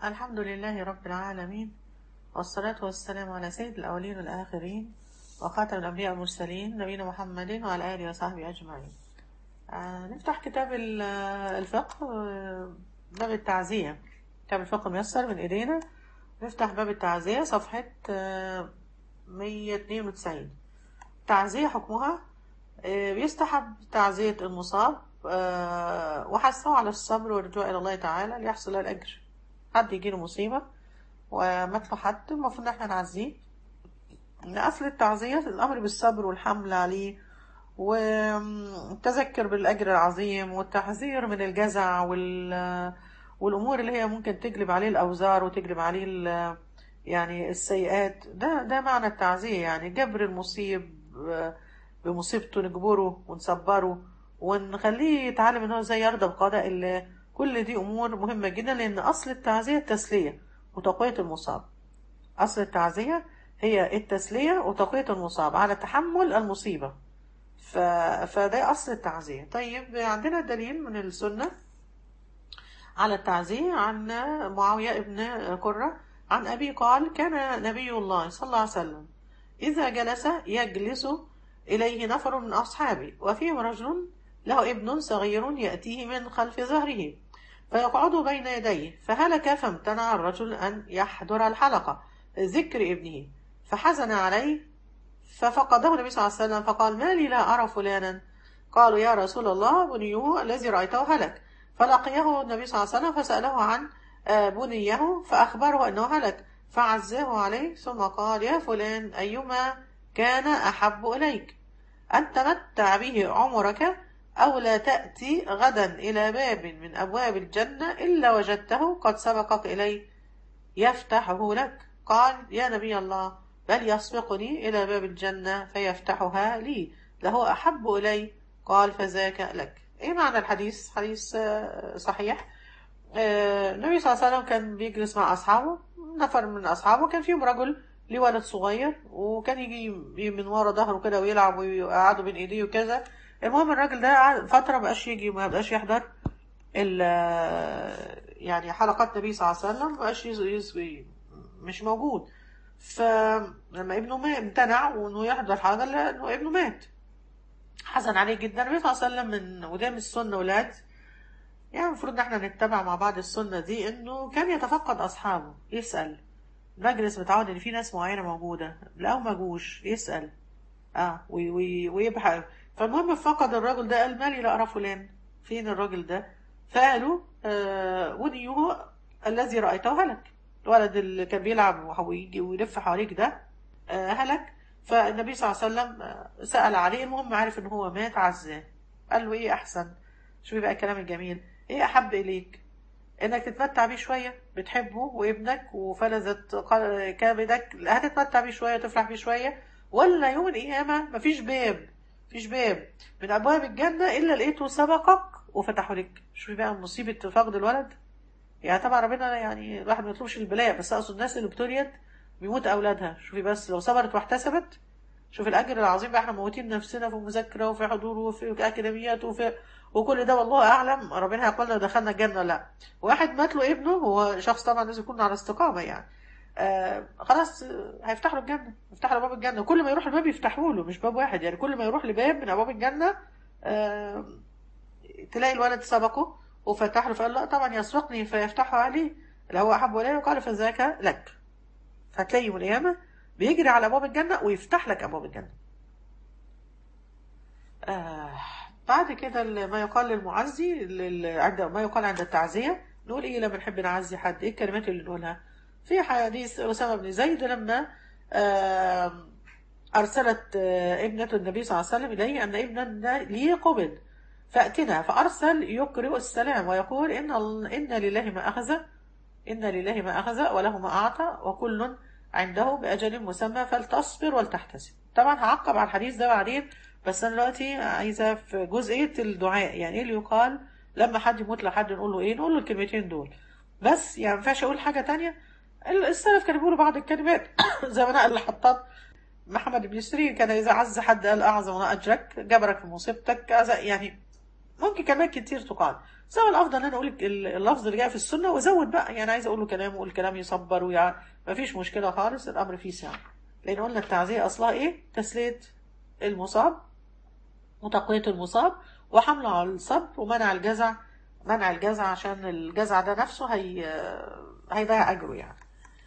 الحمد لله رب العالمين والصلاة والسلام على سيد الأولين والآخرين وخاتم الأنبياء والمرسلين نبينا محمد وعلى آله وصحبه أجمعين آه نفتح كتاب ال- الفقه آه، باب التعزية كتاب الفقه ميسر من إيدينا نفتح باب التعزية صفحة آه، 192 تعزية حكمها آه، بيستحب تعزية المصاب آه، وحثه على الصبر والرجوع إلى الله تعالى ليحصل له الأجر حد يجيله مصيبة ومات له حد المفروض إن احنا نعزيه إن أصل التعزية الأمر بالصبر والحمل عليه والتذكر بالأجر العظيم والتحذير من الجزع وال والأمور اللي هي ممكن تجلب عليه الأوزار وتجلب عليه ال- يعني السيئات ده ده معنى التعزية يعني جبر المصيب آه، بمصيبته نجبره ونصبره ونخليه يتعلم ان هو ازاي يرضى بقضاء الله كل دي امور مهمة جدا لان اصل التعزية التسلية وتقوية المصاب اصل التعزية هي التسلية وتقوية المصاب على تحمل المصيبة ف... فده اصل التعزية طيب عندنا دليل من السنة على التعزية عن معاوية ابن قرة عن أبي قال كان نبي الله صلى الله عليه وسلم إذا جلس يجلس إليه نفر من أصحابه وفيهم رجل له ابن صغير يأتيه من خلف ظهره فيقعد بين يديه فهلك فامتنع الرجل أن يحضر الحلقة ذكر ابنه فحزن عليه ففقده النبي صلى الله عليه وسلم فقال ما لي لا أرى فلانا قالوا يا رسول الله بنيه الذي رأيته هلك فلقيه النبي صلى الله عليه وسلم فسأله عن آه، بنيه فأخبره أنه هلك فعزاه عليه ثم قال يا فلان أيما كان أحب إليك أن تمتع به عمرك أو لا تأتي غدا إلى باب من أبواب الجنة إلا وجدته قد سبقك إليه يفتحه لك قال يا نبي الله بل يسبقني إلى باب الجنة فيفتحها لي له أحب إلي قال فذاك لك إيه معنى الحديث حديث آه، صحيح آه، النبي صلى الله عليه وسلم كان بيجلس مع أصحابه نفر من أصحابه كان فيهم رجل ليه ولد صغير وكان يجي من ورا ظهره كده ويلعب ويقعدوا بين ايديه وكذا المهم الراجل ده قعد فترة مبقاش يجي ما بقاش يحضر ال يعني حلقات النبي صلى الله عليه وسلم مبقاش يز- يز- مش موجود فلما ابنه ما امتنع وانه يحضر حاجة لانه ابنه مات حزن عليه جدا النبي صلى الله عليه وسلم من وده من السنة ولاد يعني المفروض ان احنا نتبع مع بعض السنة دي انه كان يتفقد اصحابه يسأل مجلس متعود ان في ناس معينة موجودة لو ما جوش يسأل اه وي وي ويبحث فالمهم فقد الرجل ده قال مالي لا ارى فلان فين الراجل ده فقالوا آه ونيه الذي رأيته هلك الولد اللي كان بيلعب ويجي ويلف حواليك ده آه هلك فالنبي صلى الله عليه وسلم آه، سأل عليه المهم عارف ان هو مات عزاه قال له ايه احسن شوفي بقى الكلام الجميل ايه احب اليك انك تتمتع بيه شويه بتحبه وابنك وفلذت قل- كبدك هتتمتع بيه شويه تفرح بيه شويه ولا يوم القيامه مفيش باب مفيش باب من ابواب الجنه الا لقيته سبقك وفتحه لك شوفي بقى مصيبه فقد الولد يعني طبعا ربنا يعني الواحد ما يطلبش البلاء بس اقصد الناس اللي ابتليت بيموت اولادها شوفي بس لو صبرت واحتسبت شوف الاجر العظيم بقى احنا موتين نفسنا في مذاكره وفي حضور وفي اكاديميات وفي وكل ده والله اعلم ربنا هيقول لنا دخلنا الجنه ولا لا واحد مات له ابنه هو شخص طبعا لازم يكون على استقامه يعني آه خلاص آه، هيفتح له الجنه يفتح له باب الجنه كل ما يروح الباب يفتحوا له مش باب واحد يعني كل ما يروح لباب من ابواب الجنه آه تلاقي الولد سبقه وفتح له فقال لا طبعا يسبقني فيفتحه عليه اللي هو احب اليه قال فذاك لك فتلاقي يوم القيامه بيجري على ابواب الجنه ويفتح لك ابواب الجنه آه بعد كده ال- ما يقال للمعزي لل- عند ما يقال عند التعزية نقول ايه لما نحب نعزي حد ايه الكلمات اللي نقولها في حديث أسامة بن زيد لما آم، أرسلت آه، ابنة النبي صلى الله عليه وسلم إليه أن ابنا لي قبل فأتنا فأرسل يقرئ السلام ويقول إن, ال- إن لله ما أخذ إن لله ما أخذ وله ما أعطى وكل عنده بأجل مسمى فلتصبر ولتحتسب طبعا هعقب على الحديث ده بعدين بس أنا دلوقتي عايزة في جزئية الدعاء يعني إيه اللي يقال لما حد يموت لحد نقول له إيه نقول له الكلمتين دول بس يعني ما ينفعش أقول حاجة تانية السلف كانوا بيقولوا بعض الكلمات زي ما نقل الحطاب محمد بن سيرين كان إذا عز حد قال أعظم أجرك جبرك في مصيبتك كذا يعني ممكن كلمات كتير تقال بس هو الافضل ان انا اقول ال- اللفظ اللي جاء في السنه وازود بقى يعني عايز اقول له كلام واقول كلام يصبر ويع... ما فيش مشكله خالص الامر فيه سعه لان قلنا التعزيه اصلها ايه تسليه المصاب وتقويه المصاب وحمله على الصبر ومنع الجزع منع الجزع عشان الجزع ده نفسه هي هيضيع اجره يعني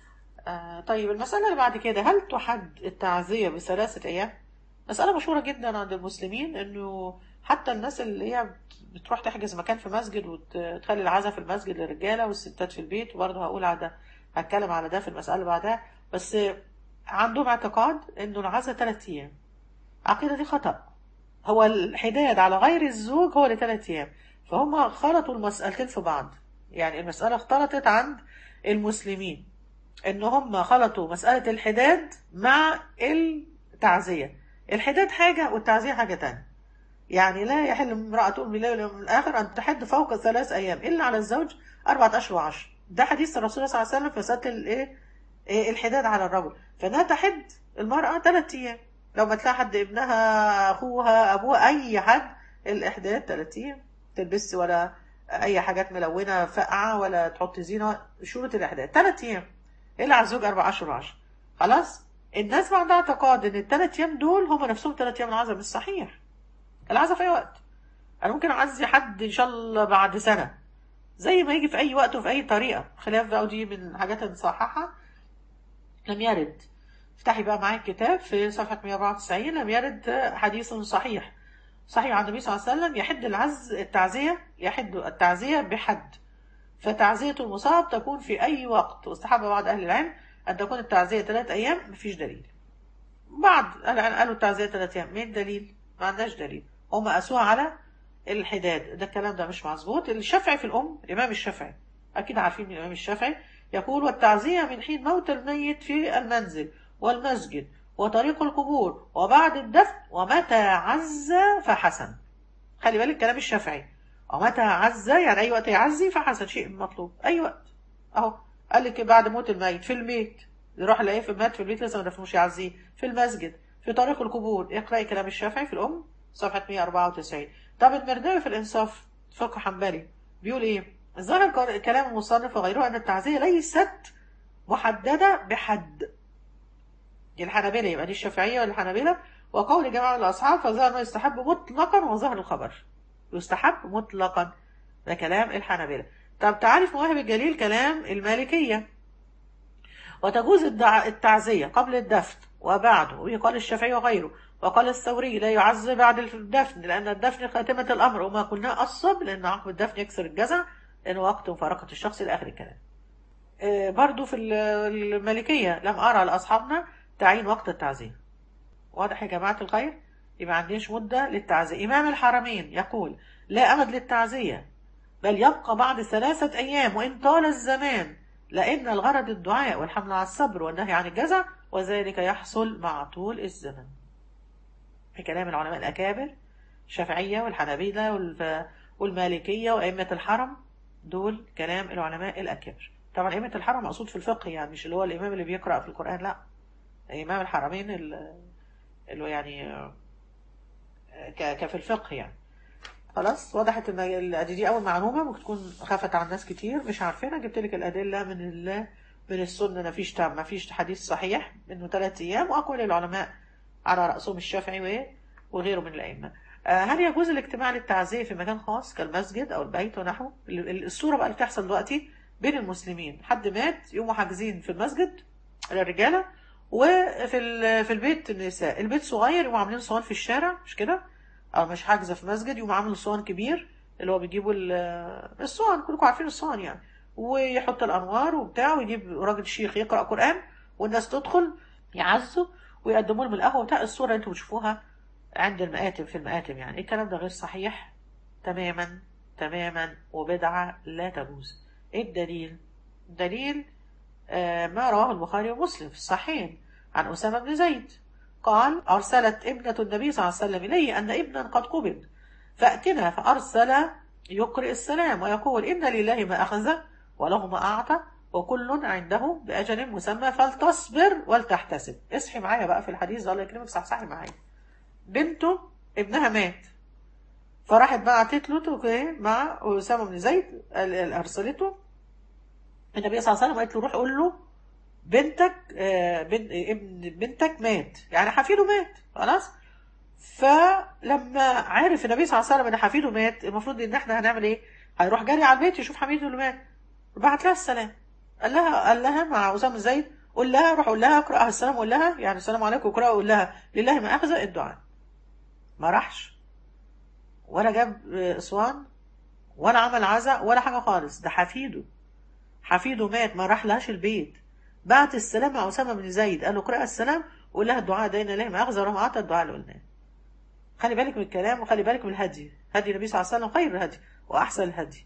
آه طيب المسألة اللي بعد كده هل تحد التعزية بثلاثة أيام؟ مسألة مشهورة جدا عند المسلمين إنه حتى الناس اللي هي بتروح تحجز مكان في مسجد وتخلي العزاء في المسجد للرجالة والستات في البيت وبرضه هقول على ده هتكلم على ده في المسألة اللي بعدها بس عندهم اعتقاد إنه العزاء ثلاثة أيام العقيدة دي خطأ هو الحداد على غير الزوج هو لثلاث أيام فهم خلطوا المسألتين في بعض يعني المسألة اختلطت عند المسلمين ان هم خلطوا مسألة الحداد مع التعزية الحداد حاجة والتعزية حاجة تانية يعني لا يحل امرأة تؤمن بالله واليوم الآخر أن تحد فوق ثلاث أيام إلا على الزوج أربعة أشهر وعشر ده حديث الرسول صلى الله عليه وسلم في مسألة الإيه إيه الحداد على الرجل فإنها تحد المرأة ثلاث أيام لو ما تلاقي حد ابنها أخوها أبوها أي حد الإحداد ثلاث أيام تلبس ولا أي حاجات ملونة فقعة ولا تحط زينة شروط الإحداد ثلاث أيام إلا على الزوج أربع أشهر وعشر خلاص الناس ما عندها اعتقاد إن الثلاث أيام دول هم نفسهم ثلاث أيام العزاء مش صحيح العزاء في أي وقت أنا ممكن أعزي حد إن شاء الله بعد سنة زي ما يجي في أي وقت وفي أي طريقة خلاف بقى ودي من الحاجات المصححة لم يرد افتحي بقى معايا الكتاب في صفحة 194 لم يرد حديث صحيح صحيح عن النبي صلى الله عليه وسلم يحد العز التعزية يحد التعزية بحد فتعزية المصاب تكون في أي وقت واستحب بعض أهل العلم أن تكون التعزية ثلاث أيام مفيش دليل بعض قالوا التعزية ثلاث أيام مين دليل؟ ما عندناش دليل هم قاسوها على الحداد ده الكلام ده مش مظبوط الشافعي في الأم الإمام الشافعي أكيد عارفين من الإمام الشافعي يقول والتعزية من حين موت الميت في المنزل والمسجد وطريق القبور وبعد الدفن ومتى عز فحسن خلي بالك كلام الشافعي ومتى عز يعني أي وقت يعزي فحسن شيء مطلوب أي وقت أهو قال لك بعد موت الميت في البيت يروح يلاقيه في المات في البيت لسه ما دفنوش يعزيه في المسجد في طريق القبور اقرأي كلام الشافعي في الأم صفحة 194 طب المرداوي في الإنصاف فقه حنبلي بيقول إيه؟ ظاهر كلام المصنف وغيره أن التعزية ليست محددة بحد الحنابلة يبقى دي الشافعية والحنابلة وقول جماعة من الأصحاب فظهر أنه يستحب مطلقا وظهر الخبر يستحب مطلقا ده كلام الحنابلة طب تعالي في مواهب الجليل كلام المالكية وتجوز التعزية قبل الدفن وبعده ويقال الشافعي وغيره وقال الثوري لا يعز بعد الدفن لأن الدفن خاتمة الأمر وما قلناه أصب لأن عقب الدفن يكسر الجزع لأنه وقت مفارقة الشخص إلى آخر الكلام برضو في المالكية لم أرى لأصحابنا تعيين وقت التعزية واضح يا جماعة الخير يبقى عنديش مدة للتعزية إمام الحرمين يقول لا أمد للتعزية بل يبقى بعد ثلاثة أيام وإن طال الزمان لأن الغرض الدعاء والحمل على الصبر والنهي عن الجزع وذلك يحصل مع طول الزمن في كلام العلماء الأكابر الشافعية والحنابلة والمالكية وأئمة الحرم دول كلام العلماء الأكابر طبعا أئمة الحرم مقصود في الفقه يعني مش اللي هو الإمام اللي بيقرأ في القرآن لا إمام الحرمين اللي يعني كفي الفقه يعني خلاص وضحت ان دي, دي اول معلومه ممكن تكون خافت على الناس كتير مش عارفينها جبت لك الادله من ال من السنه ما فيش ما فيش حديث صحيح انه ثلاث ايام واقوال العلماء على راسهم الشافعي وغيره من الائمه هل يجوز الاجتماع للتعزيه في مكان خاص كالمسجد او البيت ونحوه الصوره بقى اللي بتحصل دلوقتي بين المسلمين حد مات يقوموا حاجزين في المسجد للرجاله وفي في البيت النساء البيت صغير يقوموا عاملين صوان في الشارع مش كده او مش حاجزه في مسجد يقوم عامل صوان كبير اللي هو بيجيبوا الصوان كلكم عارفين الصوان يعني ويحط الانوار وبتاع ويجيب راجل شيخ يقرا قران والناس تدخل يعزوا ويقدموا لهم القهوه بتاع الصوره اللي انتم بتشوفوها عند المآتم في المآتم يعني الكلام ده غير صحيح تماما تماما وبدعه لا تجوز ايه الدليل دليل آه ما رواه البخاري ومسلم في الصحيحين عن اسامه بن زيد قال أرسلت ابنة النبي صلى الله عليه وسلم إلي أن ابنا قد قبض فأتنا فأرسل يقرئ السلام ويقول إن لله ما أخذ وله ما أعطى وكل عنده بأجل مسمى فلتصبر ولتحتسب اصحي معايا بقى في الحديث ده الله يكرمك صحصحي معايا بنته ابنها مات فراحت بعتت له إيه مع أسامة بن زيد ال- ال- أرسلته النبي صلى الله عليه وسلم قالت له روح قول له بنتك آه، بن ابن بنتك مات يعني حفيده مات خلاص فلما عرف النبي صلى الله عليه وسلم ان حفيده مات المفروض ان احنا هنعمل ايه؟ هيروح جري على البيت يشوف حفيده اللي مات بعت لها السلام قال لها قال لها مع اسامه بن زيد قول لها روح قول لها اقرا السلام قول لها يعني السلام عليكم اقرا قول لها لله ما اخذ الدعاء ما راحش ولا جاب آه، اسوان ولا عمل عزاء ولا حاجه خالص ده حفيده حفيده مات ما راح لهاش البيت بعت السلام مع اسامه بن زيد قال له اقرا السلام وقول لها الدعاء ده لله ما اخذ وراح اعطى الدعاء اللي قلناه خلي بالك من الكلام وخلي بالك من الهدي هدي النبي صلى الله عليه وسلم خير الهدي واحسن الهدي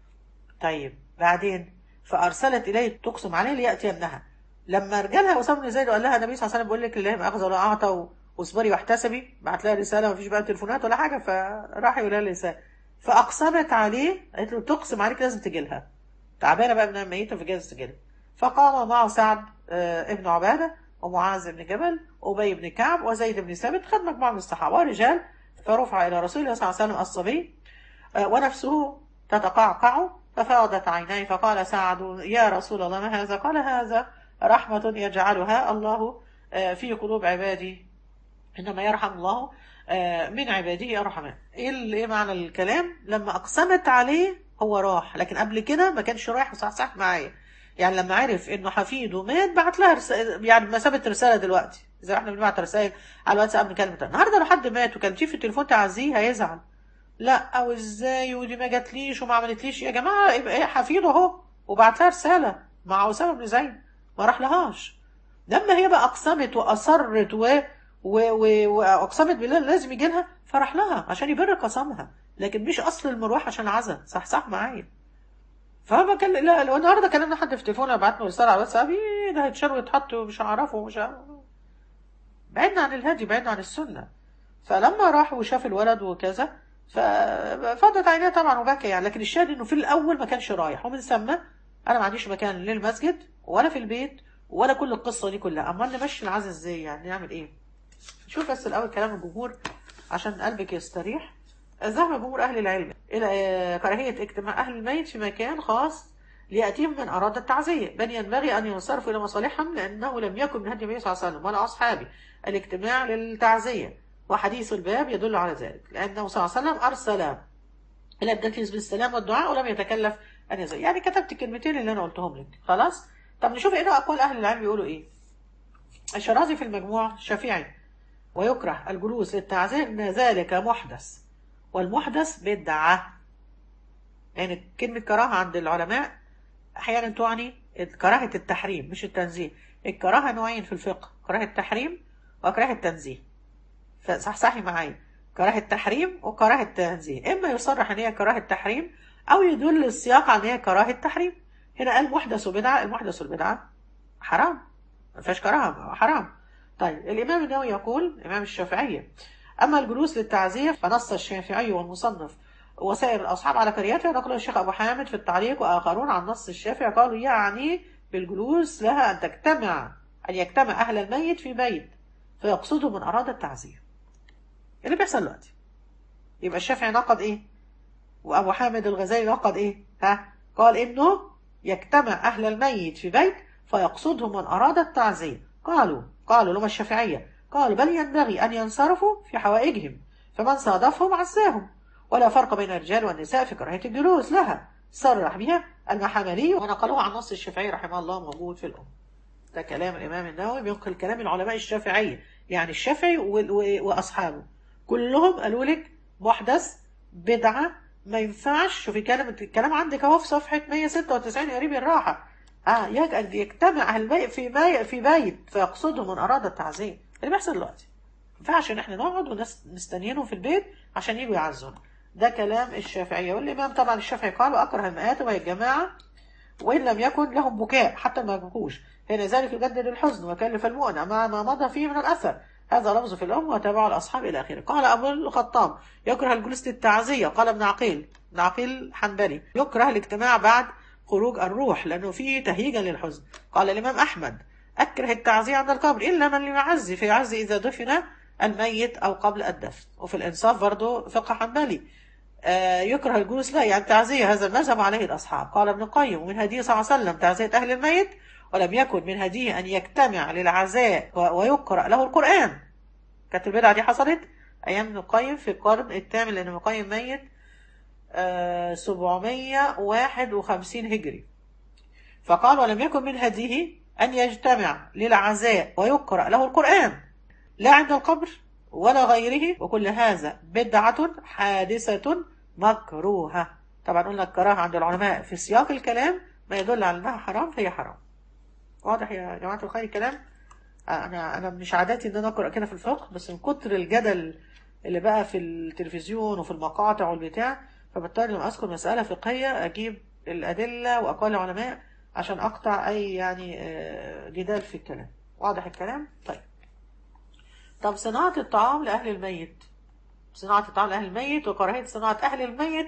طيب بعدين فارسلت اليه تقسم عليه لياتينها لما رجالها اسامه بن زيد وقال لها النبي صلى الله عليه وسلم بيقول لك لله ما اخذ ولا اعطى و- واصبري واحتسبي بعت لها رساله ما فيش بقى تليفونات ولا حاجه فراح يقول لها رساله فاقسمت عليه قالت له تقسم عليك لازم تجي لها تعبانه بقى من ميته فجاز تجي لها فقام معه سعد آه، ابن عباده ومعاذ بن جبل وابي بن كعب وزيد بن ثابت خد مجموعه من الصحابه ورجال فرفع الى رسول الله صلى الله عليه وسلم الصبي آه، ونفسه تتقعقع ففاضت عينيه فقال سعد يا رسول الله ما هذا قال هذا رحمة يجعلها الله آه، في قلوب عبادي إنما يرحم الله آه، من عباده الرحمن إيه ال- إيه معنى الكلام لما أقسمت عليه هو راح لكن قبل كده ما كانش رايح وصحصح معايا يعني لما عرف انه حفيده مات بعت لها رسالة يعني مسافة رسالة دلوقتي زي ما احنا بنبعت رسائل على الواتساب بنكلم النهارده لو حد مات وكان في التليفون تعزيه هيزعل لا او ازاي ودي ما جاتليش وما عملتليش يا جماعه يبقى ايه حفيده اهو وبعت لها رساله مع اسامه بن زيد ما راح لهاش لما هي بقى اقسمت واصرت و و و واقسمت بالله لازم يجي لها فراح لها عشان يبر قسمها لكن مش اصل المروح عشان عزا صح صح معايا فما كان لا لو النهارده كلمنا حد في التليفون بعت له رساله على الواتساب ايه ده هيتشال ويتحط ومش هعرفه ومش هعرف. بعدنا عن الهدي بعدنا عن السنه فلما راح وشاف الولد وكذا ففضت عينيه طبعا وبكى يعني لكن الشاهد انه في الاول ما كانش رايح ومن ثم انا ما عنديش مكان للمسجد ولا في البيت ولا كل القصه دي كلها امال نمشي العزا ازاي يعني نعمل ايه شوف بس الاول كلام الجمهور عشان قلبك يستريح ذهب جمهور اهل العلم الى آه، كراهيه اجتماع اهل الميت في مكان خاص لياتيهم من اراد التعزيه بل ينبغي ان ينصرفوا الى مصالحهم لانه لم يكن من هدي النبي صلى الله عليه وسلم ولا اصحابه الاجتماع للتعزيه وحديث الباب يدل على ذلك لانه صلى الله عليه وسلم ارسل الى التجهيز بالسلام والدعاء ولم يتكلف ان يزل يعني كتبت الكلمتين اللي انا قلتهم لك خلاص طب نشوف ايه اقوال اهل العلم بيقولوا ايه الشرازي في المجموع شافعي ويكره الجلوس للتعزيه ان ذلك محدث والمحدث بدعه يعني كلمه كراهه عند العلماء احيانا تعني كراهه التحريم مش التنزيه الكراهه نوعين في الفقه كراهه التحريم وكراهه التنزيه فصحصحي معايا كراهه تحريم وكراهه تنزيه اما يصرح ان هي كراهه تحريم او يدل السياق على ان هي كراهه تحريم هنا قال محدث وبدعه المحدث والبدعه حرام ما فيهاش كراهه حرام طيب الامام النووي يقول الامام الشافعيه اما الجلوس للتعزيه فنص الشافعي والمصنف وسائر الاصحاب على كرياتها نقله الشيخ ابو حامد في التعليق واخرون عن نص الشافعي قالوا يعني بالجلوس لها ان تجتمع ان يجتمع اهل الميت في بيت فيقصدوا من اراد التعزيه اللي بيحصل دلوقتي يبقى الشافعي نقد ايه وابو حامد الغزالي نقد ايه ها قال انه يجتمع اهل الميت في بيت فيقصدهم من اراد التعزيه قالوا قالوا لهم الشافعيه قالوا بل ينبغي ان ينصرفوا في حوائجهم فمن صادفهم عزاهم ولا فرق بين الرجال والنساء في كراهيه الجلوس لها صرح بها المحاملي ونقلوه عن نص الشافعي رحمه الله موجود في الام ده كلام الامام النووي بينقل كلام العلماء الشافعيه يعني الشافعي و- و- واصحابه كلهم قالوا لك محدث بدعه ما ينفعش شوفي كلام الكلام عندك اهو في صفحه 196 يا ريبي الراحه اه يج- يجتمع اهل البيت في بيت في بيت فيقصدهم من اراد التعزيه اللي بيحصل دلوقتي ما ينفعش ان احنا نقعد وناس مستنيينهم في البيت عشان يجوا يعزونا ده كلام الشافعيه والامام طبعا الشافعي قال واكره المآتم وهي الجماعه وإن لم يكن لهم بكاء حتى ما يبكوش حين ذلك يجدد الحزن وكلف المؤنة مع ما مضى فيه من الأثر هذا لفظ في الأم وتابعه الأصحاب إلى آخره قال أبو الخطاب يكره الجلوس للتعزية قال ابن عقيل ابن عقيل حنبلي يكره الاجتماع بعد خروج الروح لأنه فيه تهيجا للحزن قال الإمام أحمد أكره التعزية عند القبر إلا من يعزي فيعزي إذا دفن الميت أو قبل الدفن وفي الإنصاف برضه فقه حنبلي آه، يكره الجلوس لا يعني تعزية هذا المذهب عليه الأصحاب قال ابن القيم ومن هديه صلى الله عليه وسلم تعزية أهل الميت ولم يكن من هديه أن يجتمع للعزاء و- ويقرأ له القرآن كانت البدعة دي حصلت أيام ابن القيم في القرن الثامن لأن ابن القيم ميت آه، 751 هجري فقال ولم يكن من هديه أن يجتمع للعزاء ويقرأ له القرآن لا عند القبر ولا غيره وكل هذا بدعة حادثة مكروهة طبعا قلنا الكراهة عند العلماء في سياق الكلام ما يدل على أنها حرام فهي حرام واضح يا جماعة الخير الكلام أنا أنا مش عاداتي إن أنا أقرأ كده في الفقه بس من كتر الجدل اللي بقى في التلفزيون وفي المقاطع والبتاع فبضطر لما أذكر مسألة فقهية أجيب الأدلة وأقوال العلماء عشان أقطع أي يعني آه، جدال في الكلام واضح الكلام؟ طيب طب صناعة الطعام لأهل الميت صناعة الطعام لأهل الميت وكراهية صناعة أهل الميت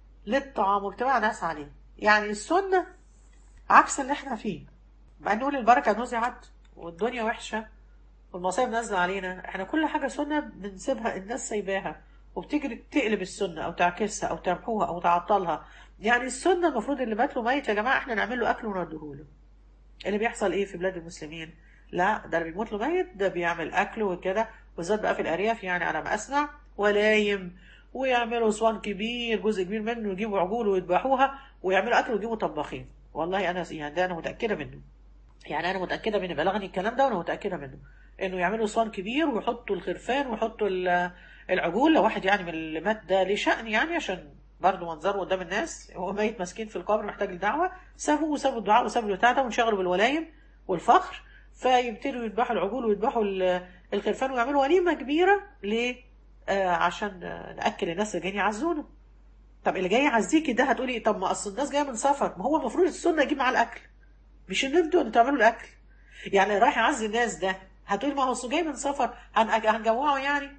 للطعام واجتماع ناس عليه يعني السنة عكس اللي احنا فيه بقى نقول البركة نزعت والدنيا وحشة والمصايب نازلة علينا احنا كل حاجة سنة بنسيبها الناس سايباها وبتجري تقلب السنة أو تعكسها أو تمحوها أو تعطلها يعني السنة المفروض اللي مات له ميت يا جماعة احنا نعمل له أكل ونرده له اللي بيحصل ايه في بلاد المسلمين لا ده اللي بيموت له ميت ده بيعمل اكل وكده بالذات بقى في الارياف يعني على ما اسمع ولايم ويعملوا اسوان كبير جزء كبير منه يجيبوا عجول ويذبحوها ويعملوا اكل ويجيبوا طباخين والله انا يعني ده انا متاكده منه يعني انا متاكده من بلغني الكلام ده وانا متاكده منه انه يعملوا اسوان كبير ويحطوا الخرفان ويحطوا ال- العجول لو واحد يعني من اللي مات ده ليه شأن يعني عشان برضه منظره قدام الناس هو ميت مسكين في القبر محتاج لدعوه سابوه وسابوا الدعاء وسابوا البتاع ده وانشغلوا بالولايم والفخر فيبتدوا يذبحوا العجول ويذبحوا ال- الخرفان ويعملوا وليمه كبيره ليه؟ آه عشان آه، ناكل الناس اللي جايين يعزونا. طب اللي جاي يعزيكي ده هتقولي طب ما اصل الناس جايه من سفر ما هو المفروض السنه يجيب معاه الاكل مش ان انتوا اللي تعملوا الاكل. يعني رايح يعزي الناس ده هتقولي ما هو أصله جاي من سفر هن- هنجوعه يعني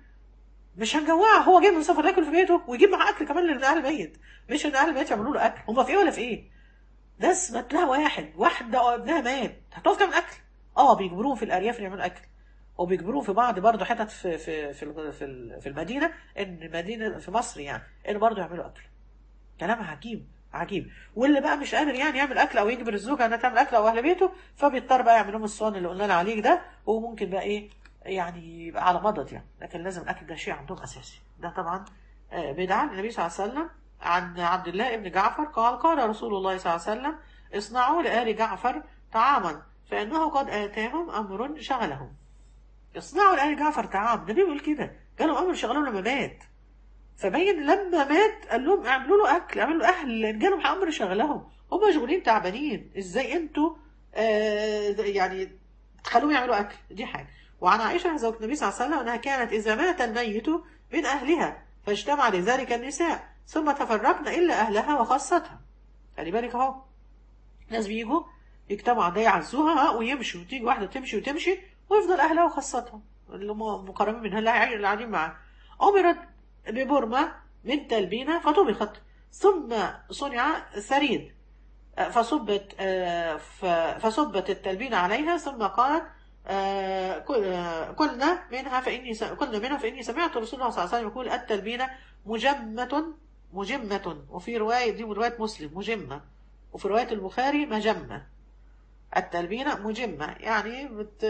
مش هنجوعه هو جاي من سفر ياكل في بيته ويجيب معاه اكل كمان لاهل الميت مش ان اهل الميت يعملوا له اكل هم في ايه ولا في ايه ناس مات لها واحد واحده ابنها مات هتقف تعمل اكل اه بيجبروهم في الارياف إن يعملوا اكل وبيجبروهم في بعض برضه حتت في في في ال- في ال- في المدينه ان المدينه في مصر يعني ان برضه يعملوا اكل كلام عجيب عجيب واللي بقى مش قادر يعني يعمل اكل او يجبر الزوجه انها تعمل اكل او اهل بيته فبيضطر بقى يعمل لهم الصوان اللي قلنا له عليه ده وممكن بقى ايه يعني يبقى على مضض يعني لكن لازم الاكل ده شيء عندهم اساسي ده طبعا آه، بدعه النبي صلى الله عليه وسلم عن عبد الله بن جعفر قال قال رسول الله صلى الله عليه وسلم اصنعوا لآل جعفر طعاما فإنه قد آتاهم أمر شغلهم اصنعوا لآل جعفر طعام النبي بيقول كده جالهم أمر شغلهم لما مات فبين لما مات قال لهم اعملوا له اكل اعملوا له اهل لان جالهم امر شغلهم هم مشغولين تعبانين ازاي انتوا آه يعني تخلوهم يعملوا اكل دي حاجه وعن عائشه زوج النبي صلى الله عليه وسلم انها كانت اذا مات الميت من اهلها فاجتمع لذلك النساء ثم تفرقن الا اهلها وخاصتها خلي بالك اهو ناس بيجوا يجتمعوا ده يعزوها ويمشوا وتيجي واحده تمشي وتمشي ويفضل اهلها وخاصتها اللي هم مقربين منها اللي قاعدين معاها امرت ببرمة من تلبينة فطبخت ثم صنع ثريد آه، فصبت آه، ف- فصبت التلبينة عليها ثم قالت آه، كل- آه، كلنا منها فإني س- كلنا منها فإني سمعت رسول الله صلى الله عليه وسلم يقول التلبينة مجمة مجمة وفي رواية دي رواية مسلم مجمة وفي رواية البخاري مجمة التلبينة مجمة يعني بت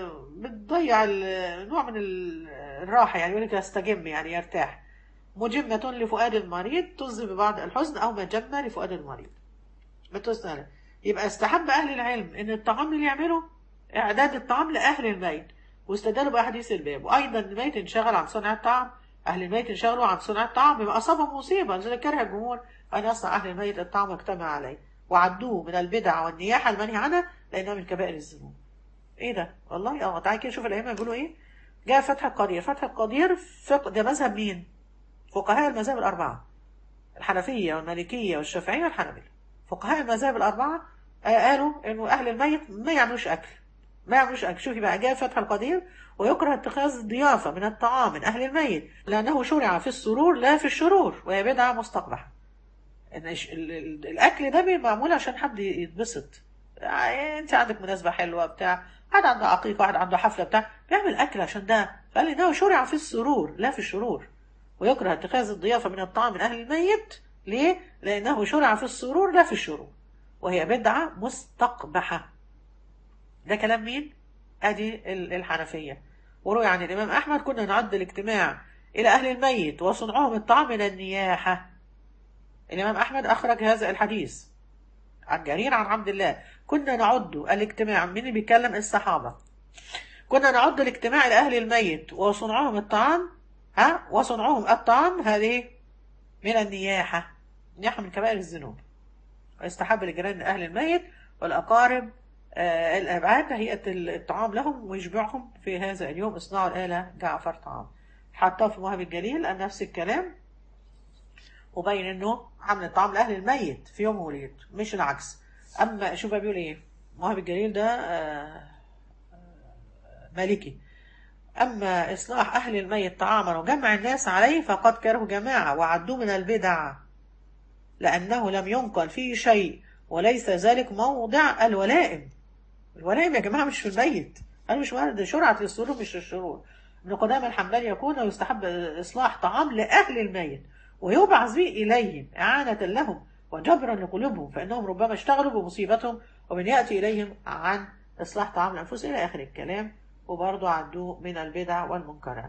بتضيع ال- نوع من ال- الراحة يعني يقول لك يستجم يعني يرتاح مجمة لفؤاد المريض تذهب ببعض الحزن أو مجمة لفؤاد المريض بتسأل يبقى استحب أهل العلم إن الطعام اللي يعمله إعداد الطعام لأهل الميت واستدلوا بأحاديث الباب وأيضا الميت انشغل عن صنع الطعام أهل الميت انشغلوا عن صنع الطعام يبقى أصابهم مصيبة لذلك كره الجمهور أن يصنع أهل الميت الطعام ويجتمع عليه وعدوه من البدع والنياحة المنهي عنها لأنها من كبائر الذنوب ايه ده والله اه تعالى كده شوف الائمه يقولوا ايه جاء فتح القدير فتح القدير فقه ده مذهب مين فقهاء المذاهب الاربعه الحنفيه والمالكيه والشافعيه والحنابلة فقهاء المذاهب الاربعه آه، قالوا انه اهل الميت ما يعملوش اكل ما يعملوش اكل شوفي بقى جاء فتح القدير ويكره اتخاذ ضيافه من الطعام من اهل الميت لانه شرع في السرور لا في الشرور وهي بدعه مستقبحه ان الش- ال- ال- الاكل ده بيبقى معمول عشان حد يتبسط يعني انت عندك مناسبه حلوه بتاع واحد عنده عقيقه واحد عنده حفله بتاع بيعمل اكل عشان ده فقال انه شرع في السرور لا في الشرور ويكره اتخاذ الضيافة من الطعام من أهل الميت ليه؟ لأنه شرع في السرور لا في الشرور وهي بدعة مستقبحة ده كلام مين؟ أدي ال- الحنفية وروي عن الإمام أحمد كنا نعد الاجتماع إلى أهل الميت وصنعهم الطعام من النياحة الإمام أحمد أخرج هذا الحديث عن جرير عن عبد الله كنا نعد الاجتماع مين اللي بيتكلم الصحابة كنا نعد الاجتماع لأهل الميت وصنعهم الطعام ها وصنعهم الطعام هذه من النياحة النياحة من كبائر الذنوب ويستحب لجيران أهل الميت والأقارب آه الأبعاد تهيئة الطعام لهم ويشبعهم في هذا اليوم اصنعوا الآلة جعفر طعام حتى في مهب الجليل قال نفس الكلام وبين انه عمل الطعام لاهل الميت في يوم وليد مش العكس اما شوف بقى بيقول ايه مهب الجليل ده آه، آه، مالكي اما اصلاح اهل الميت طعاما وجمع الناس عليه فقد كرهوا جماعه وعدوه من البدع لانه لم ينقل فيه شيء وليس ذلك موضع الولائم الولائم يا جماعه مش في الميت انا مش وارد شرعه للسرور مش للشرور ابن قدامى الحمداني يكون ويستحب اصلاح طعام لاهل الميت ويبعث به إليهم إعانة لهم وجبرا لقلوبهم فإنهم ربما اشتغلوا بمصيبتهم ومن يأتي إليهم عن إصلاح طعام الأنفس إلى آخر الكلام وبرضه عدوه من البدع والمنكرات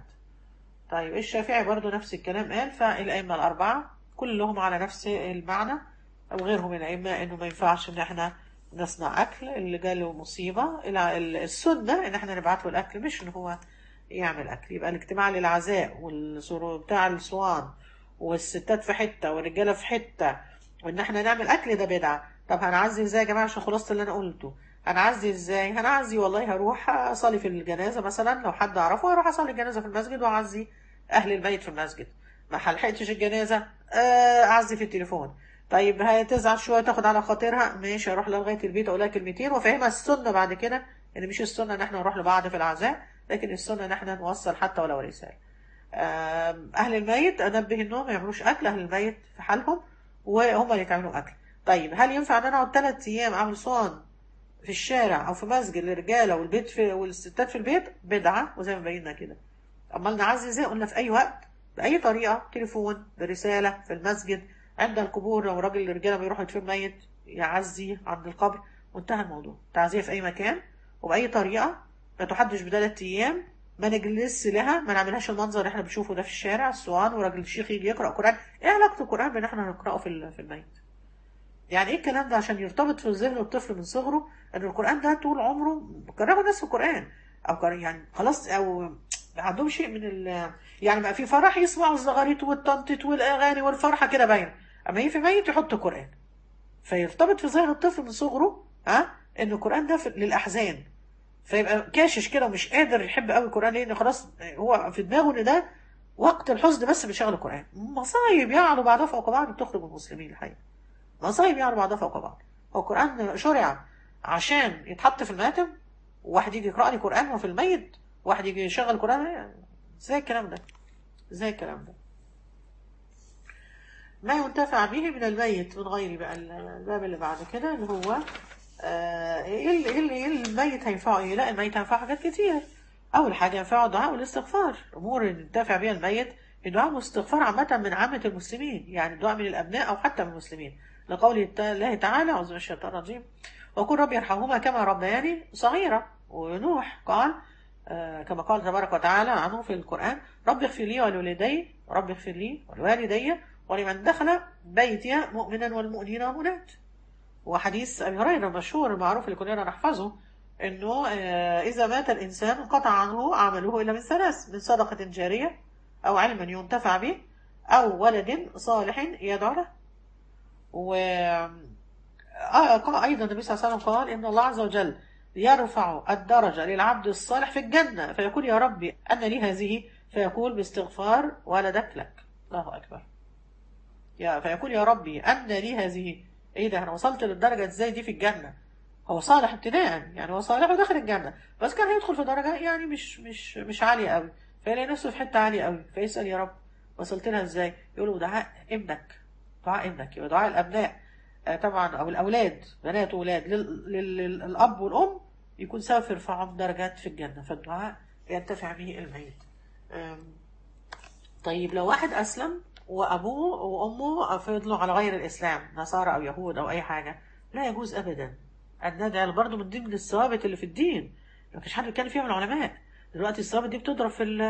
طيب الشافعي برضه نفس الكلام قال فالأئمة الأربعة كلهم على نفس المعنى أو غيرهم من الأئمة إنه ما ينفعش إن إحنا نصنع أكل اللي جاله مصيبة الع- السنة إن إحنا نبعت له الأكل مش إن هو يعمل أكل يبقى الاجتماع للعزاء والسرور بتاع الصوان والستات في حته والرجاله في حته وان احنا نعمل اكل ده بدعه طب هنعزي ازاي يا جماعه عشان خلاصه اللي انا قلته هنعزي ازاي هنعزي والله هروح اصلي في الجنازه مثلا لو حد اعرفه هروح اصلي الجنازه في المسجد واعزي اهل البيت في المسجد ما لحقتش الجنازه آه، اعزي في التليفون طيب هتزعل شويه تاخد على خاطرها ماشي اروح لها لغايه البيت اقول لها كلمتين وافهمها السنه بعد كده ان مش السنه ان احنا نروح لبعض في العزاء لكن السنه ان احنا نوصل حتى ولو رساله آم، اهل الميت انبه انهم ما يعملوش اكل اهل الميت في حالهم وهم اللي يتعملوا اكل طيب هل ينفع ان انا اقعد ثلاث ايام اعمل صوان في الشارع او في مسجد للرجاله والبيت في والستات في البيت بدعه وزي ما بينا كده امال نعزي ازاي قلنا في اي وقت باي طريقه تليفون برساله في المسجد عند القبور لو راجل الرجاله بيروحوا يدفن ميت يعزي عند القبر وانتهى الموضوع تعزيه في اي مكان وباي طريقه ما تحدش بثلاث ايام ما نجلس لها ما نعملهاش المنظر اللي احنا بنشوفه ده في الشارع الصوان وراجل الشيخ يجي يقرا قران ايه علاقه القران بان احنا نقراه في ال- في الميت يعني ايه الكلام ده عشان يرتبط في ذهن الطفل من صغره ان القران ده طول عمره كرهوا الناس في القران او كان يعني خلاص او عندهم شيء من ال يعني بقى في فرح يسمعوا الزغاريت والطنطت والاغاني والفرحه كده باينه اما يجي في ميت يحط قران فيرتبط في ذهن الطفل من صغره ها ان القران ده في- للاحزان فيبقى كاشش كده ومش قادر يحب قوي القران لان خلاص هو في دماغه ان ده وقت الحزن بس بيشغل القران مصايب يعلو بعضها فوق بعض بتخرج من المسلمين الحقيقه مصايب يعلو بعضها فوق بعض هو القران شرع عشان يتحط في الماتم وواحد يجي يقرا لي قران وفي الميت واحد يجي يشغل قران ازاي الكلام ده ازاي الكلام ده ما ينتفع به من الميت من غير بقى الباب اللي بعد كده اللي هو آه، ايه اللي ايه اللي إيه اللي الميت هينفعه ايه لا الميت هينفعه حاجات كتير اول حاجه ينفعه الدعاء والاستغفار امور اللي ينتفع بها الميت الدعاء والاستغفار عامه من عامه المسلمين يعني الدعاء من الابناء او حتى من المسلمين لقول الت- الله تعالى اعوذ بالله من الشيطان الرجيم وقل رب يرحمهما كما ربياني صغيرة ونوح قال آه، كما قال تبارك وتعالى عنه في القرآن رب اغفر لي ولوالدي رب اغفر لي ولوالدي ولمن دخل بيتي مؤمنا والمؤمنين والمؤمنات وحديث أبي هريرة المشهور المعروف اللي كلنا نحفظه إنه آه، إذا مات الإنسان انقطع عنه عمله إلا من ثلاث من صدقة جارية أو علم ينتفع به أو ولد صالح يدعو له و آه، قال أيضا النبي صلى الله عليه وسلم قال إن الله عز وجل يرفع الدرجة للعبد الصالح في الجنة فيقول يا ربي أن لي هذه فيقول باستغفار ولدك لك الله أكبر يا فيقول يا ربي أن لي هذه إيه ده أنا وصلت للدرجة إزاي دي في الجنة هو صالح ابتداء يعني هو صالح ودخل الجنة بس كان هيدخل في درجة يعني مش مش مش عالية قوي فيلاقي نفسه في حتة عالية قوي فيسأل يا رب وصلت لها إزاي يقول له دعاء ابنك دعاء ابنك يبقى دعاء الأبناء آه، طبعا او الاولاد بنات واولاد لل- لل- للاب والام يكون سبب في ارفاعهم درجات في الجنه فالدعاء ينتفع به الميت آم، طيب لو واحد أسلم وأبوه وأمه فضلوا على غير الإسلام نصارى أو يهود أو أي حاجة لا يجوز أبدا أن ندعي برضه من ضمن الثوابت اللي في الدين ما فيش حد بيتكلم فيها من العلماء دلوقتي الثوابت دي بتضرب في ال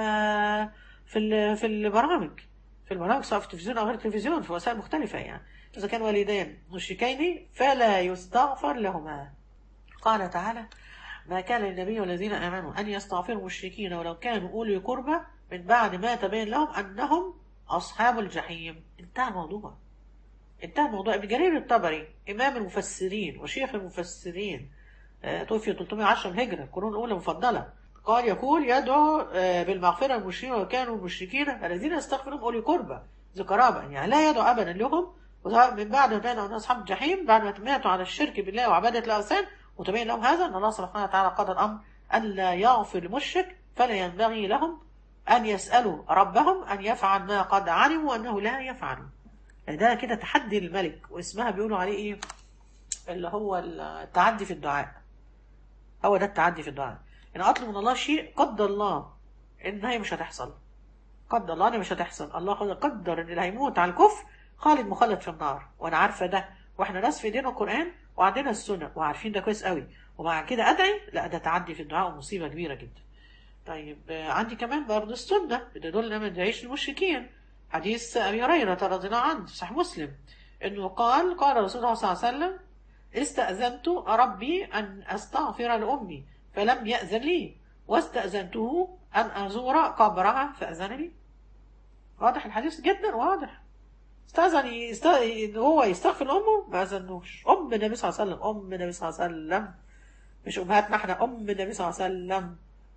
في ال في البرامج في البرامج سواء في التلفزيون أو غير التلفزيون في وسائل مختلفة يعني إذا كان والدين مشركين فلا يستغفر لهما قال تعالى ما كان للنبي والذين آمنوا أن يستغفروا المشركين ولو كانوا أولي قربى من بعد ما تبين لهم أنهم أصحاب الجحيم انتهى الموضوع انتهى الموضوع ابن جرير الطبري إمام المفسرين وشيخ المفسرين آه، توفي 310 من الهجرة القرون الأولى المفضلة قال يقول يدعو آه، بالمغفرة للمشركين وكانوا المشركين الذين يستغفرون أولي قربى ذي قرابة يعني لا يدعو أبدا لهم وده من بعد ما بين أن أصحاب الجحيم بعد ما ماتوا على الشرك بالله وعبادة الأوثان وتبين لهم هذا أن الله سبحانه وتعالى قضى الأمر أن لا يغفر المشرك فلا ينبغي لهم أن يسألوا ربهم أن يفعل ما قد علموا أنه لا يفعل ده كده تحدي الملك واسمها بيقولوا عليه إيه اللي هو التعدي في الدعاء هو ده التعدي في الدعاء إن أطلب من الله شيء قدر الله إن هي مش هتحصل قدر الله إن مش هتحصل الله قدر إن اللي هيموت على الكفر خالد مخلد في النار وأنا عارفة ده وإحنا ناس في ايدينا القرآن وعندنا السنة وعارفين ده كويس قوي ومع كده أدعي لا ده تعدي في الدعاء ومصيبة كبيرة جدا طيب آه، عندي كمان برضه السنة بتدل ما ندعيش المشركين حديث أبي هريرة رضي الله عنه في صحيح مسلم إنه قال قال رسول الله صلى الله عليه وسلم استأذنت ربي أن أستغفر لأمي فلم يأذن لي واستأذنته أن أزور قبرها فأذن لي واضح الحديث جدا واضح استأذن يست... إن هو يستغفر لأمه ما أذنوش أم النبي صلى الله عليه وسلم أم النبي صلى الله عليه وسلم مش أمهاتنا احنا أم النبي صلى الله عليه وسلم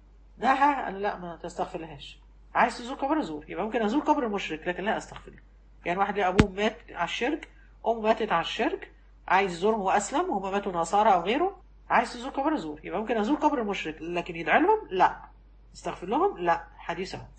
نهى قال لا ما تستغفر لهاش عايز تزور قبر زور يبقى ممكن ازور قبر المشرك لكن لا استغفر له يعني واحد ليه ابوه مات على الشرك امه ماتت على الشرك عايز يزورهم واسلم وهم ماتوا نصارى او غيره عايز تزور قبر زور يبقى ممكن ازور قبر المشرك لكن يدعي لهم لا استغفر لهم لا حديث اهو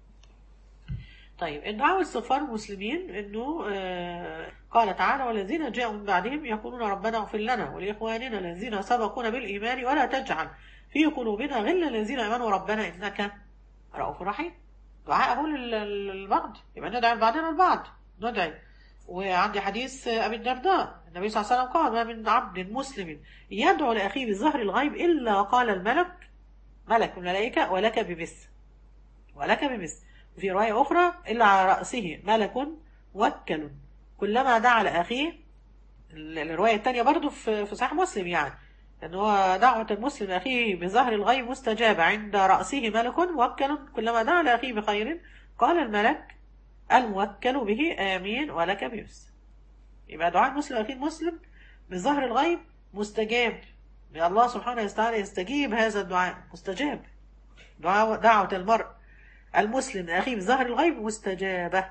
طيب الدعاء واستغفار المسلمين انه آه قال تعالى والذين جاءوا من بعدهم يقولون ربنا اغفر لنا ولاخواننا الذين سبقونا بالايمان ولا تجعل في قلوبنا غلا الذين امنوا ربنا انك رؤوف رحيم دعاء اهو لل- للبعض يبقى ندعي بعضنا البعض ندعي وعندي حديث ابي الدرداء النبي صلى الله عليه وسلم قال ما من عبد مسلم يدعو لاخيه بظهر الغيب الا قال الملك ملك من الملائكه ولك بمثل ولك بمثل وفي روايه اخرى الا على راسه ملك موكل كلما دعا لاخيه ال- الروايه الثانيه برضو في في صحيح مسلم يعني ان هو دعوة المسلم أخيه بظهر الغيب مستجابة عند رأسه ملك موكل كلما دعا لأخيه بخير قال الملك الموكل به آمين ولك بمثل يبقى دعاء المسلم أخيه المسلم بظهر الغيب مستجاب الله سبحانه وتعالى يستجيب هذا الدعاء مستجاب دعاء دعوة المرء المسلم لأخيه بظهر الغيب مستجابة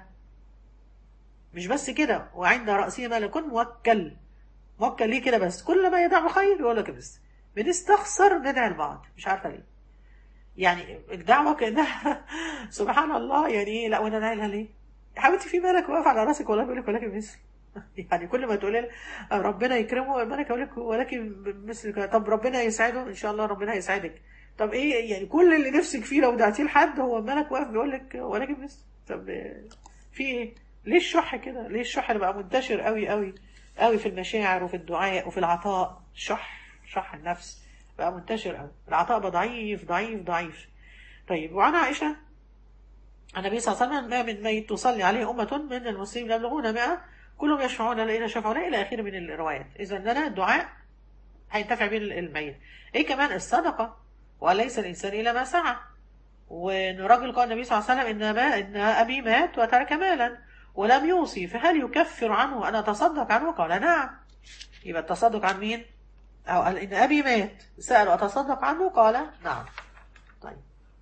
مش بس كده وعند رأسه ملك موكل موكل ليه كده بس كل ما يدعو خير يقول لك بس بنستخسر ندعي لبعض مش عارفه ليه يعني الدعوه كانها سبحان الله يعني ايه لا وانا ادعي لها ليه؟ يا حبيبتي في ملك واقف على راسك والله بيقول لك ولكن مثل يعني كل ما تقولي لها ربنا يكرمه الملك يقول لك ولكن مثل طب ربنا يسعده ان شاء الله ربنا يسعدك طب ايه يعني كل اللي نفسك فيه لو دعتيه لحد هو الملك واقف بيقول لك ولكن مثل طب في ايه؟ ليه الشح كده؟ ليه الشح اللي بقى منتشر قوي قوي قوي في المشاعر وفي الدعاء وفي العطاء شح شح النفس بقى منتشر قوي العطاء بقى ضعيف ضعيف ضعيف طيب وعن عائشة النبي صلى الله عليه وسلم ما من ميت تصلي عليه أمة من المسلمين يبلغون 100 كلهم يشفعون إلى شفعون إلى آخره من الروايات إذا لنا الدعاء هينتفع به الميت إيه كمان الصدقة وليس الإنسان إلى ما سعى وإن راجل قال النبي صلى الله عليه وسلم إن, ما إن أبي مات وترك مالا ولم يوصي فهل يكفر عنه أن أتصدق عنه قال نعم يبقى التصدق عن مين أو قال إن أبي مات سأل أتصدق عنه قال نعم طيب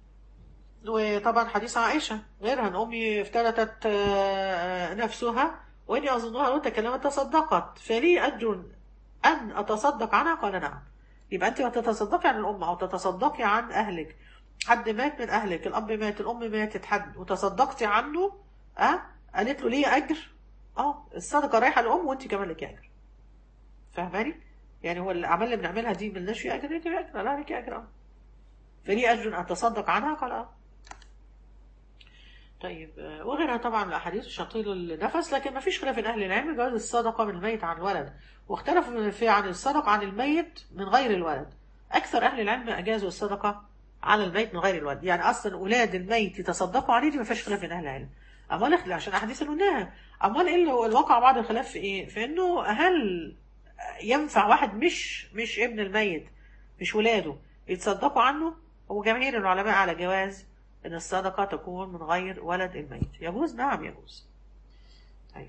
وطبعا حديث عائشة غيرها أن أمي افتلتت نفسها وإني أظنها لو تكلمت تصدقت فلي أجر أن أتصدق عنها قال نعم يبقى أنت تتصدقي عن الأم أو تتصدقي عن أهلك حد مات من أهلك الأب مات الأم ماتت حد وتصدقتي عنه أه قالت له ليه اجر اه الصدقه رايحه للام وانت كمان لك اجر فاهماني يعني هو الاعمال اللي بنعملها دي ملناش فيها اجر ليك اجر لا ليك اجر اه فليه اجر ان اتصدق عنها قال اه طيب آه، وغيرها طبعا الاحاديث مش هطيل النفس لكن ما فيش خلاف بين اهل العلم جواز الصدقه من الميت عن الولد واختلف في عن الصدقه عن الميت من غير الولد اكثر اهل العلم اجازوا الصدقه على الميت من غير الولد يعني اصلا اولاد الميت يتصدقوا عليه دي ما فيش خلاف بين اهل العلم امال إخ- عشان احاديث اللي قلناها امال ايه اللي الواقع بعض الخلاف في ايه في انه هل ينفع واحد مش مش ابن الميت مش ولاده يتصدقوا عنه وجماهير العلماء على جواز ان الصدقه تكون من غير ولد الميت يجوز نعم يجوز طيب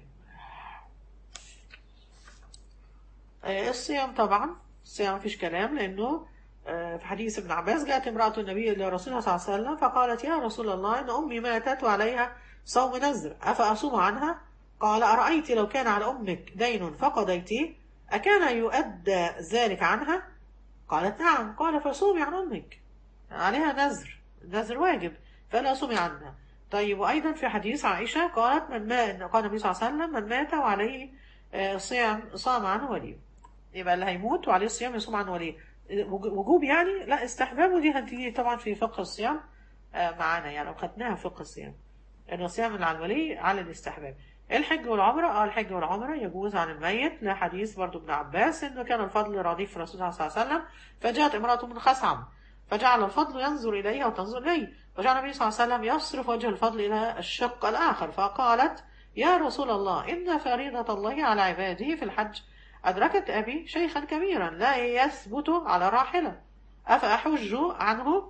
آه، الصيام طبعا الصيام مفيش كلام لانه آه، في حديث ابن عباس جاءت امرأة النبي إلى رسول الله صلى الله عليه وسلم فقالت يا رسول الله إن أمي ماتت وعليها صوم نذر أفأصوم عنها؟ قال أرأيت لو كان على أمك دين فقضيتيه أكان يؤدى ذلك عنها؟ قالت نعم قال فصومي عن أمك عليها نذر النذر واجب فلا صومي عنها طيب وأيضا في حديث عائشة قالت من مات قال النبي صلى الله عليه وسلم من مات وعليه آه، صيام صام عنه وليه يبقى اللي هيموت وعليه الصيام يصوم عنه وليه وج- وجوب يعني لا استحباب ودي هتيجي طبعا في فقه الصيام آه، معانا يعني لو خدناها في فقه الصيام ان الصيام اللي على الولي على الاستحباب الحج والعمرة اه الحج والعمرة يجوز عن الميت لحديث برضو ابن عباس انه كان الفضل رديف رسول الله صلى الله عليه وسلم فجاءت امرأة من خثعم فجعل الفضل ينظر إليها وتنظر إليه وجعل النبي صلى الله عليه وسلم يصرف وجه الفضل إلى الشق الآخر فقالت يا رسول الله إن فريضة الله على عباده في الحج أدركت أبي شيخا كبيرا لا يثبت على راحلة أفأحج عنه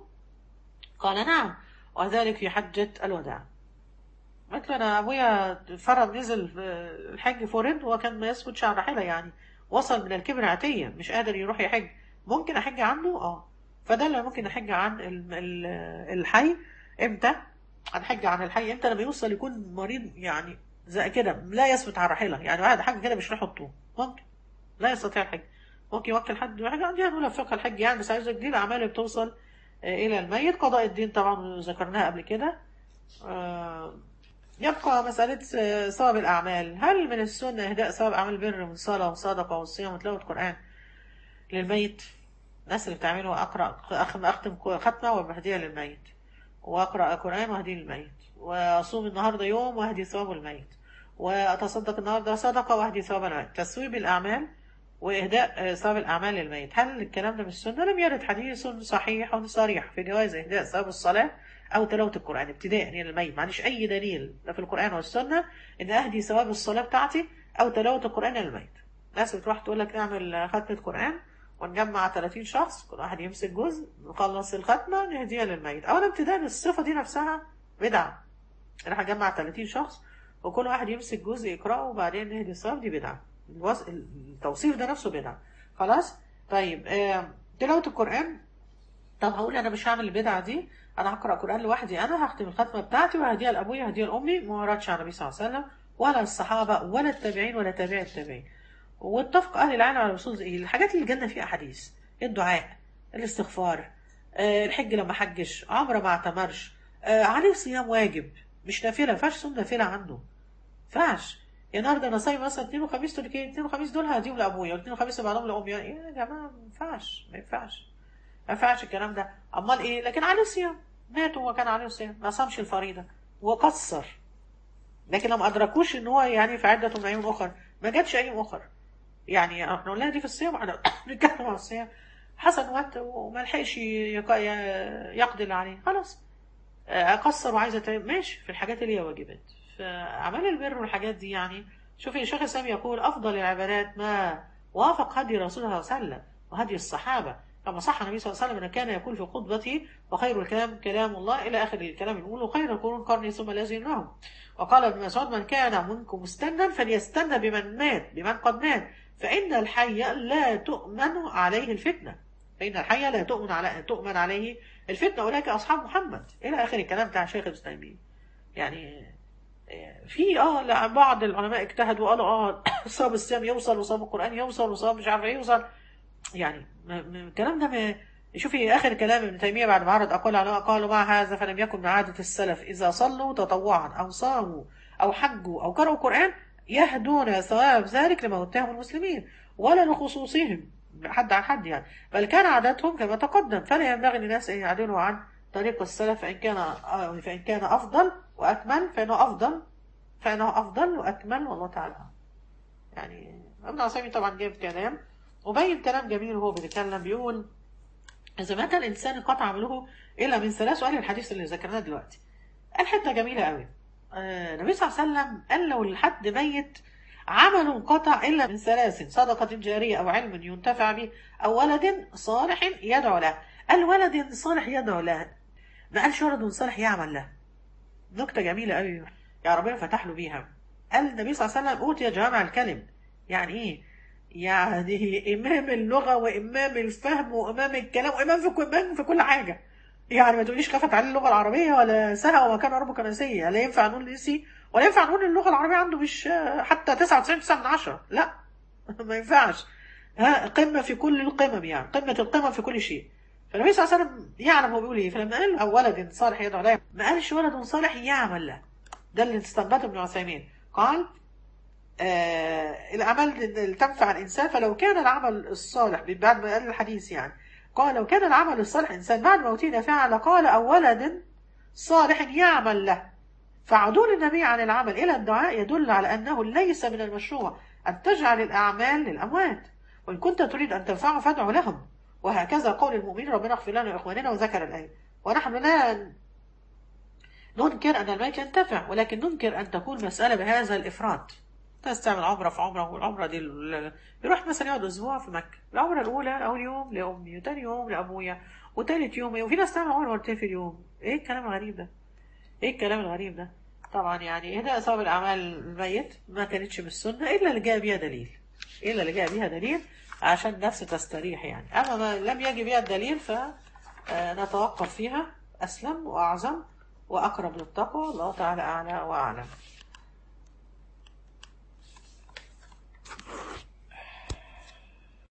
قال نعم وذلك في حجة الوداع قلت له أنا أبويا فرض نزل آه، الحج فرض وكان ما يثبتش على راحلة يعني وصل من الكبر عتية مش قادر يروح يحج ممكن أحج عنه اه فده اللي ممكن أحج عن ال- ال- الحي امتى هنحج عن الحي امتى لما يوصل يكون مريض يعني زي كده لا يثبت على الراحلة يعني واحد حاجة كده مش رايح الطوب ممكن لا يستطيع الحج ممكن يوكل حد حاجة دي هنقولها في فقه الحج يعني بس عايزك دي الأعمال اللي بتوصل آه، إلى الميت قضاء الدين طبعا ذكرناها قبل كده آه، يبقى مسألة آه، ثواب الأعمال هل من السنة إهداء ثواب أعمال البر من صلاة وصدقة وصيام وتلاوة قرآن للميت الناس اللي بتعمله أقرأ أخ- أختم ختمة وبهدية للميت وأقرأ قرآن وأهديه للميت وأصوم النهاردة يوم وأهدي ثواب الميت وأتصدق النهاردة صدقة وأهدي ثواب الميت تسويب الأعمال وإهداء آه، ثواب الأعمال للميت هل الكلام ده من السنة؟ لم يرد حديث صحيح صريح في جواز إهداء ثواب الصلاة أو تلاوة القرآن ابتداء للميت ما عنديش أي دليل لا في القرآن والسنة إن أهدي ثواب الصلاة بتاعتي أو تلاوة القرآن للميت ناس بتروح تقول لك نعمل ختمة قرآن ونجمع 30 شخص كل واحد يمسك جزء نخلص الختمة نهديها للميت أولا ابتداء الصفة دي نفسها بدعة انا هجمع 30 شخص وكل واحد يمسك جزء يقرأه وبعدين نهدي الصلاة دي بدعة الوص- التوصيف ده نفسه بدعة خلاص طيب آه، تلاوة القرآن طب هقول انا مش هعمل البدعة دي انا هقرأ قرآن لوحدي انا هختم الختمة بتاعتي وهديها لابويا هديها لامي ما وردش على النبي صلى الله عليه وسلم ولا الصحابة ولا التابعين ولا تابع التابعين واتفق اهل العلم على وصول ايه الحاجات اللي الجنة فيها احاديث الدعاء الاستغفار آه، الحج لما حجش عمره ما اعتمرش آه، عليه صيام واجب مش نافله ما ينفعش صوم نافله عنده ما ينفعش يا النهارده انا صايم مثلا اثنين وخميس تقول لك ايه اثنين وخميس دول هديهم لابويا والاثنين وخميس اللي بعدهم لامي يعني يا جماعه ما ينفعش ما ينفعش ما ينفعش الكلام ده امال ايه لكن عليه صيام مات وهو كان عليه صيام ما صامش الفريضه وقصر لكن لما ادركوش ان هو يعني في عده من ايام اخر ما جاتش ايام اخر يعني احنا قلنا دي في الصيام احنا بنتكلم عن الصيام حسن وقت وما لحقش يق- يقضي اللي عليه خلاص اقصر وعايزه تعمل ماشي في الحاجات اللي هي واجبات فاعمال البر والحاجات دي يعني شوفي الشيخ الاسلام يقول افضل العبادات ما وافق هدي رسول الله صلى الله عليه وسلم وهدي الصحابه كما صح النبي صلى الله عليه وسلم انه كان يقول في خطبته وخير الكلام كلام الله الى اخر الكلام يقول وخير القرون قرني ثم الذين معهم وقال ابن مسعود من كان منكم مستنا فليستنى بمن مات بمن قد مات فان الحي لا تؤمن عليه الفتنه فان الحي لا تؤمن على تؤمن عليه الفتنه اولئك اصحاب محمد الى اخر الكلام بتاع شيخ الاسلام يعني في اه لا بعض العلماء اجتهدوا وقالوا اه صاب الصيام يوصل وصاب القران يوصل وصاب مش عارف ايه يوصل يعني ما- ما- الكلام ده ما شوفي اخر كلام ابن تيميه بعد ما عرض اقوال العلماء قالوا مع هذا فلم يكن من عاده السلف اذا صلوا تطوعا او صاموا او حجوا او قرأوا قران يهدون ثواب ذلك لموتهم المسلمين ولا لخصوصهم حد عن حد يعني بل كان عادتهم كما تقدم فلا ينبغي للناس ان يعدلوا عن طريق السلف فإن كان آه، فإن كان أفضل وأكمل فإنه أفضل فإنه أفضل وأكمل والله تعالى أعلم. يعني ابن عثيمين طبعا جايب كلام وبين كلام جميل وهو بيتكلم بيقول إذا مات الإنسان انقطع عمله إلا من ثلاث وقال الحديث اللي ذكرناه دلوقتي قال حتة جميلة قوي آه، النبي صلى الله عليه وسلم قال لو الحد ميت عمله انقطع إلا من ثلاث صدقة جارية أو علم ينتفع به أو ولد صالح يدعو له قال ولد صالح يدعو له ما قالش ولد صالح يعمل له نكتة جميلة قوي يا ربنا فتح له بيها قال النبي صلى الله عليه وسلم أوتي جوامع الكلم يعني إيه؟ يعني إمام اللغة وإمام الفهم وإمام الكلام وإمام في كل إمام في كل حاجة يعني ما تقوليش خفت عليه اللغة العربية ولا سهى وما كان ربك نسيا لا ينفع نقول نسي ولا ينفع نقول اللغة العربية عنده مش حتى 99 9 من 10 لا ما ينفعش ها قمة في كل القمم يعني قمة القمم في كل شيء فالنبي صلى الله عليه وسلم يعلم هو بيقول ايه فلما قال أو ولد صالح يدعو له ما قالش ولد صالح يعمل له ده اللي استنبطه ابن عثيمين قال آه الأعمال اللي تنفع الإنسان فلو كان العمل الصالح بعد ما قال الحديث يعني قال لو كان العمل الصالح إنسان بعد موته نافعا لقال أو ولد صالح يعمل له فعدول النبي عن العمل إلى الدعاء يدل على أنه ليس من المشروع أن تجعل الأعمال للأموات وإن كنت تريد أن تنفعه فادع لهم وهكذا قول المؤمنين ربنا اغفر لنا وإخواننا وذكر الآية ونحن لا ننكر أن الميت ينتفع ولكن ننكر أن تكون مسألة بهذا الإفراط تستعمل عمرة في عمرة والعمرة دي ال- يروح مثلا يقعد أسبوع في مكة العمرة الأولى أول يوم لأمي وتاني يوم لأبويا وتالت يوم وفي ناس تعمل عمرة مرتين في اليوم إيه الكلام الغريب ده؟ إيه الكلام الغريب ده؟ طبعا يعني هنا ثواب الأعمال الميت ما كانتش بالسنة إلا اللي جاء بيها دليل إلا اللي جاء بيها دليل عشان النفس تستريح يعني أما ما لم يجي بها الدليل فنتوقف فيها أسلم وأعظم وأقرب للتقوى الله تعالى أعلى وأعلم